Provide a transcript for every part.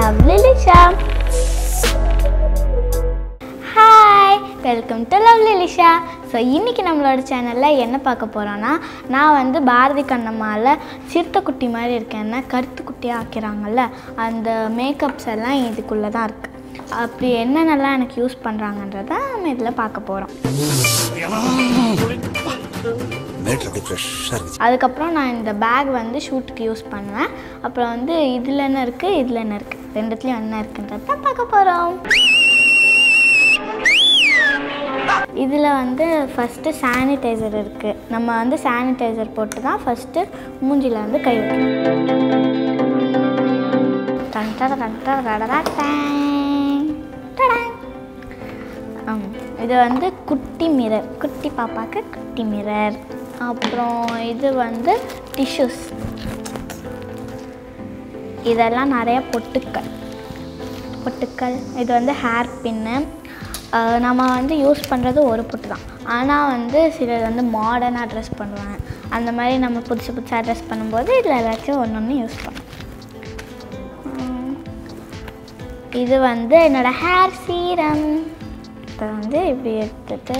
Lovely Lisha hi welcome to lovely Lisha so இன்றைக்கி நம்மளோட சேனலில் என்ன பார்க்க போகிறோன்னா நான் வந்து பாரதி கண்ணம்மாவில் சிறுத்தை குட்டி மாதிரி இருக்கேன்னா கருத்து குட்டியாக ஆக்கிறாங்கல்ல அந்த மேக்கப்ஸ் எல்லாம் இதுக்குள்ளே தான் இருக்குது அப்படி என்னென்னலாம் எனக்கு யூஸ் பண்ணுறாங்கன்றத நம்ம இதில் பார்க்க போகிறோம் மேட்ரு அப்படி ஃப்ரெஷ்ஷாக இருக்குது அதுக்கப்புறம் நான் இந்த பேக் வந்து ஷூட்டுக்கு யூஸ் பண்ணுவேன் அப்புறம் வந்து இதில் என்ன இருக்குது இதில் என்ன இருக்குது ரெண்டுத்துலேயும் என்ன இருக்குன்றத தான் பார்க்க போகிறோம் இதில் வந்து ஃபஸ்ட்டு சானிடைசர் இருக்குது நம்ம வந்து சானிடைசர் போட்டு தான் ஃபஸ்ட்டு மூஞ்சியில் வந்து கை வைக்கணும் டன் டட டன் டட டடடா டேங். டடாங். ஆம். இது வந்து குட்டி மிரர் குட்டி பாப்பாக்கு குட்டி மிரர் அப்புறம் இது வந்து டிஷ்யூஸ் இதெல்லாம் நிறைய பொட்டுக்கள் பொட்டுக்கள் இது வந்து ஹேர் பின்னு நம்ம வந்து யூஸ் பண்ணுறது ஒரு பொட்டு தான் ஆனால் வந்து சிலர் வந்து மாடர்னாக ட்ரெஸ் பண்ணுவாங்க அந்த மாதிரி நம்ம புதுசு புதுசாக ட்ரெஸ் பண்ணும்போது இதில் எல்லாத்தையும் ஒன்று ஒன்று யூஸ் பண்ணுவோம் உம். இது வந்து என்னோடய ஹேர் சீரம் இதை வந்து இப்படி எடுத்துட்டு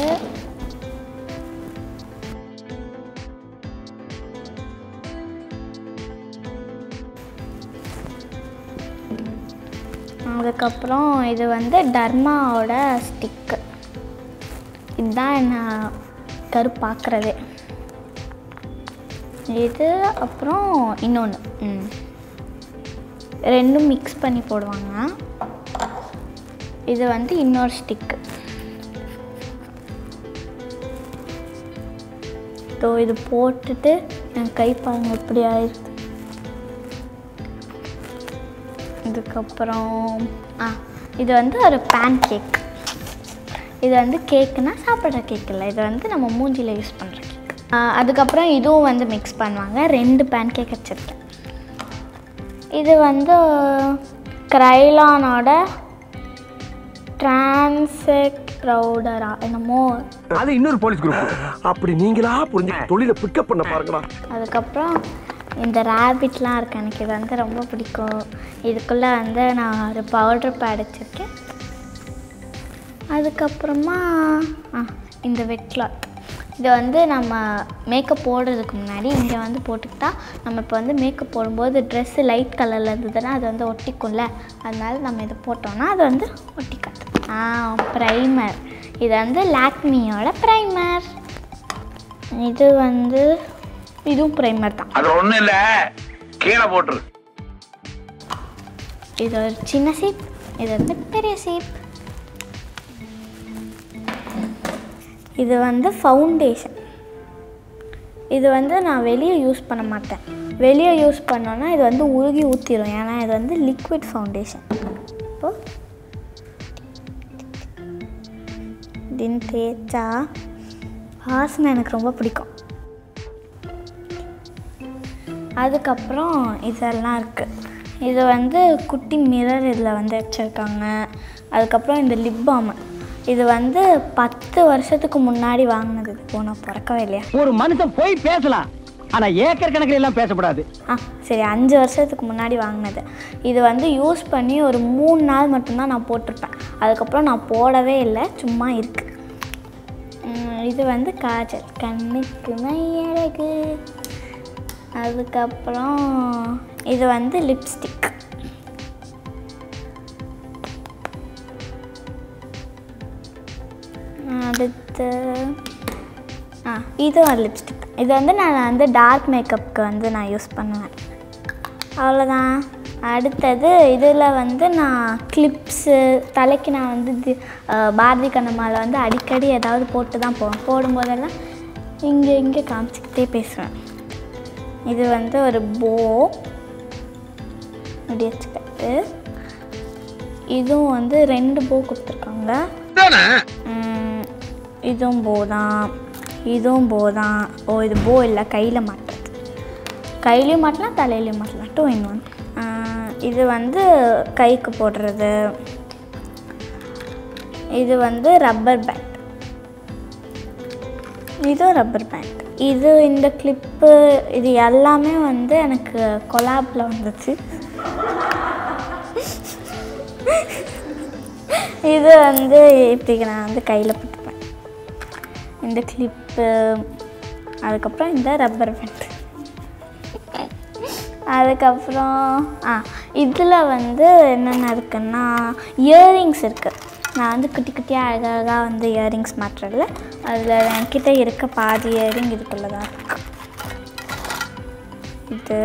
அதுக்கப்புறம் இது வந்து டர்மாவோட ஸ்டிக்கு இதுதான் என்ன கருப்பாக்குறதே இது அப்புறம் இன்னொன்று ம் ரெண்டும் மிக்ஸ் பண்ணி போடுவாங்க இது வந்து இன்னொரு ஸ்டிக்கு ஸோ இது போட்டுட்டு என் கை பாருங்க எப்படி ஆயிடுது இதுக்கப்புறம் ஆ இது வந்து ஒரு பேன் கேக் இது வந்து கேக்குனா சாப்பிட்ற கேக் இல்லை இது வந்து நம்ம மூஞ்சியில் யூஸ் பண்ணுற கேக் அதுக்கப்புறம் இதுவும் வந்து மிக்ஸ் பண்ணுவாங்க ரெண்டு பேன் கேக் வச்சுருக்கேன் இது வந்து க்ரைலானோட டிரான்செக்ட் ப்ரௌடரா என்னமோ அது இன்னொரு போலீஸ் குரூப் அப்படி நீங்களா புரிஞ்சு தொழில பிக்கப் பண்ண பாருங்களா அதுக்கப்புறம் இந்த ரேபிட்லாம் இருக்கு எனக்கு இது வந்து ரொம்ப பிடிக்கும் இதுக்குள்ளே வந்து நான் ஒரு பவுடர் பேட் வச்சுருக்கேன் அதுக்கப்புறமா ஆ இந்த வெட் கிளாத் இது வந்து நம்ம மேக்கப் போடுறதுக்கு முன்னாடி இங்கே வந்து போட்டுக்கிட்டா நம்ம இப்போ வந்து மேக்கப் போடும்போது ட்ரெஸ்ஸு லைட் கலரில் இருந்ததுன்னா அது வந்து ஒட்டிக்கும்ல அதனால நம்ம இதை போட்டோம்னா அது வந்து ஒட்டிக்காது ஆ ப்ரைமர் இது வந்து லாக்மியோட ப்ரைமர் இது வந்து இதுவும் ப்ரைமர் தான் அது ஒண்ணும் இல்ல கீழே போட்டுரு இது ஒரு சின்ன சீப் இது வந்து பெரிய சீப் இது வந்து ஃபவுண்டேஷன் இது வந்து நான் வெளியே யூஸ் பண்ண மாட்டேன் வெளியே யூஸ் பண்ணோன்னா இது வந்து உருகி ஊற்றிடும் ஏன்னா இது வந்து லிக்விட் ஃபவுண்டேஷன் இப்போ அப்படின்னு தேய்ச்சா வாசனை எனக்கு ரொம்ப பிடிக்கும் அதுக்கப்புறம் இதெல்லாம் இருக்குது இது வந்து குட்டி மிரர் இதில் வந்து வச்சுருக்காங்க அதுக்கப்புறம் இந்த லிப் பாம் இது வந்து பத்து வருஷத்துக்கு முன்னாடி வாங்கினது இது போனால் பிறக்கவே இல்லையா ஒரு மனுஷன் போய் பேசலாம் ஆனா ஏக்கர் கணக்கில் எல்லாம் பேசக்கூடாது ஆ சரி அஞ்சு வருஷத்துக்கு முன்னாடி வாங்கினது இது வந்து யூஸ் பண்ணி ஒரு மூணு நாள் மட்டும்தான் நான் போட்டிருப்பேன் அதுக்கப்புறம் நான் போடவே இல்லை சும்மா இருக்கு உம், இது வந்து காஜல் கண்ணுக்கு மையழகு அதுக்கப்புறம் இது வந்து லிப்ஸ்டிக் அடுத்து ஆ இது ஒரு லிப்ஸ்டிக் இது வந்து நான் வந்து டார்க் மேக்கப்புக்கு வந்து நான் யூஸ் பண்ணுவேன் அவ்வளோதான் அடுத்தது இதில் வந்து நான் கிளிப்ஸு தலைக்கு நான் வந்து தி- அஹ் பாரதி கண்ணம்மாவில் வந்து அடிக்கடி ஏதாவது போட்டு தான் போவேன் போடும்போதெல்லாம் இங்கே இங்கே காமிச்சிக்கிட்டே பேசுவேன் இது வந்து ஒரு போ இப்படி வச்சுக்கிட்டு இதுவும் வந்து ரெண்டு போ கொடுத்துருக்காங்க ம், இதுவும் போ தான் இதுவும் போ தான் ஓ இது போ இல்லை கையில் மாட்டுறது கையிலையும் மாட்டலாம் தலையிலையும் மாட்டலாம் டூ இன் ஒன் இது வந்து கைக்கு போடுறது இது வந்து ரப்பர் பேண்ட் இதுவும் ரப்பர் பேண்ட் இது இந்த கிளிப்பு இது எல்லாமே வந்து எனக்கு கொலாப்பில் வந்துச்சு இது வந்து இப்படி நான் வந்து கையில் போட்டுப்பேன் இந்த கிளிப்பு அதுக்கப்புறம் இந்த ரப்பர் பேண்ட் அதுக்கப்புறம் ஆ இதில் வந்து என்னென்ன இருக்குன்னா இயரிங்ஸ் இருக்குது நான் வந்து குட்டி குட்டியாக அழகழகாக வந்து இயரிங்ஸ் மாட்டுறதில்ல அதில் என்கிட்ட இருக்க பாதி இயரிங் இதுக்குள்ளே தான் இருக்கு இது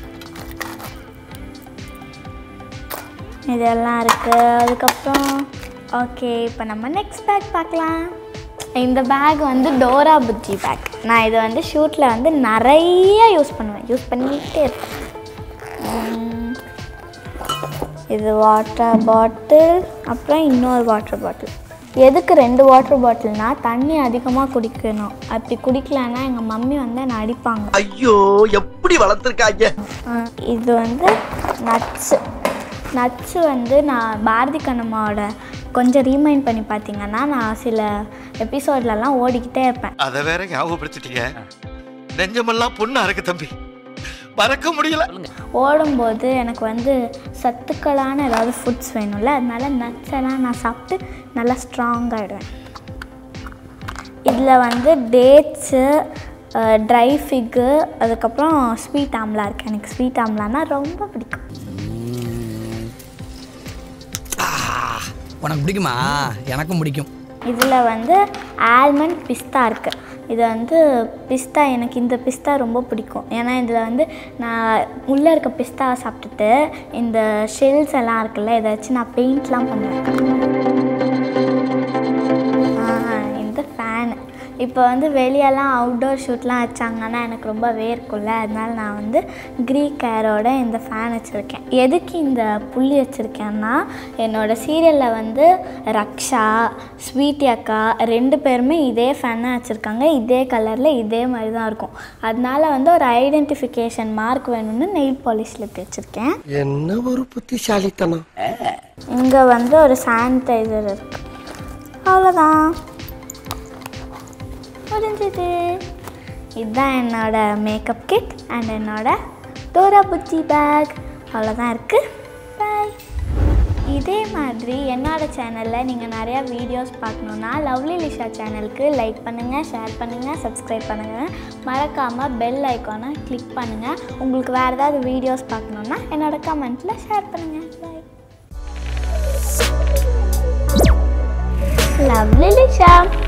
இதெல்லாம் இருக்குது அதுக்கப்புறம் ஓகே இப்போ நம்ம நெக்ஸ்ட் பேக் பார்க்கலாம் இந்த பேக் வந்து டோரா புஜ்ஜி பேக் நான் இதை வந்து ஷூட்டில் வந்து நிறைய யூஸ் பண்ணுவேன் யூஸ் பண்ணிகிட்டே இருப்பேன் உம், இது வாட்டர் பாட்டில் அப்புறம் இன்னொரு வாட்டர் பாட்டில் எதுக்கு ரெண்டு வாட்டர் பாட்டில்னா தண்ணி அதிகமாக குடிக்கணும் அப்படி குடிக்கலன்னா எங்கள் மம்மி வந்து என்னை அடிப்பாங்க ஐயோ எப்படி வளர்த்துருக்காங்க ஆ, இது வந்து நட்ஸு நட்ஸு வந்து நான் பாரதி கண்ணம்மாவோட கொஞ்சம் ரீமைண்ட் பண்ணி பார்த்தீங்கன்னா நான் சில எபிசோட்லலாம் ஓடிக்கிட்டே இருப்பேன் அத வேற ஞாபகப்படுத்திட்டீங்க நெஞ்சமெல்லாம் பொண்ணா இருக்கு தம்பி மறக்க முடியல ஓடும்போது எனக்கு வந்து சத்துக்களான ஏதாவது ஃபுட்ஸ் வேணும்ல அதனால நட்ஸ் எல்லாம் நான் சாப்பிட்டு நல்லா ஸ்ட்ராங் ஆகிடுவேன் இதில் வந்து டேட்ஸு ட்ரை ஃபிக்கு அதுக்கப்புறம் ஸ்வீட் ஆம்லா இருக்குது எனக்கு ஸ்வீட் ஆம்லானா ரொம்ப பிடிக்கும் உனக்கு பிடிக்குமா எனக்கும் பிடிக்கும் இதில் வந்து ஆல்மண்ட் பிஸ்தா இருக்குது இது வந்து பிஸ்தா எனக்கு இந்த பிஸ்தா ரொம்ப பிடிக்கும் ஏன்னா இதில் வந்து நான் உள்ளே இருக்க பிஸ்தாவை சாப்பிட்டுட்டு இந்த ஷெல்ஸ் எல்லாம் இருக்குல்ல இதை வச்சு நான் பெயிண்ட்லாம் பண்ணுவேன் ஆ, இந்த ஃபேனு இப்போ வந்து வெளியெல்லாம் அவுட்டோர் ஷூட்லாம் வச்சாங்கன்னா எனக்கு ரொம்ப வேர்க்கும்ல அதனால நான் வந்து க்ரீக் கேரோட இந்த ஃபேன் வச்சுருக்கேன் எதுக்கு இந்த புள்ளி வச்சுருக்கேன்னா என்னோடய சீரியலில் வந்து ரக்ஷா ஸ்வீட்டி அக்கா ரெண்டு பேருமே இதே ஃபேன் தான் வச்சுருக்காங்க இதே கலரில் இதே மாதிரி தான் இருக்கும் அதனால வந்து ஒரு ஐடென்டிஃபிகேஷன் மார்க் வேணும்னு நெயில் பாலிஷில் வச்சுருக்கேன் என்ன ஒரு புத்திசாலித்தனம் இங்கே வந்து ஒரு சானிடைசர் இருக்கு அவ்வளோதான் முடிஞ்சது இதுதான் என்னோட மேக்கப் கிட் அண்ட் என்னோட டோரா புச்சி பேக் அவ்வளோதான் இருக்குது பாய் இதே மாதிரி என்னோட சேனலில் நீங்கள் நிறையா வீடியோஸ் பார்க்கணுன்னா லவ்லி லிஷா சேனலுக்கு லைக் பண்ணுங்கள் ஷேர் பண்ணுங்கள் சப்ஸ்கிரைப் பண்ணுங்கள் மறக்காமல் பெல் ஐக்கானை கிளிக் பண்ணுங்கள் உங்களுக்கு வேறு ஏதாவது வீடியோஸ் பார்க்கணுன்னா என்னோட கமெண்ட்டில் ஷேர் பண்ணுங்கள் பாய் லவ்லி லிஷா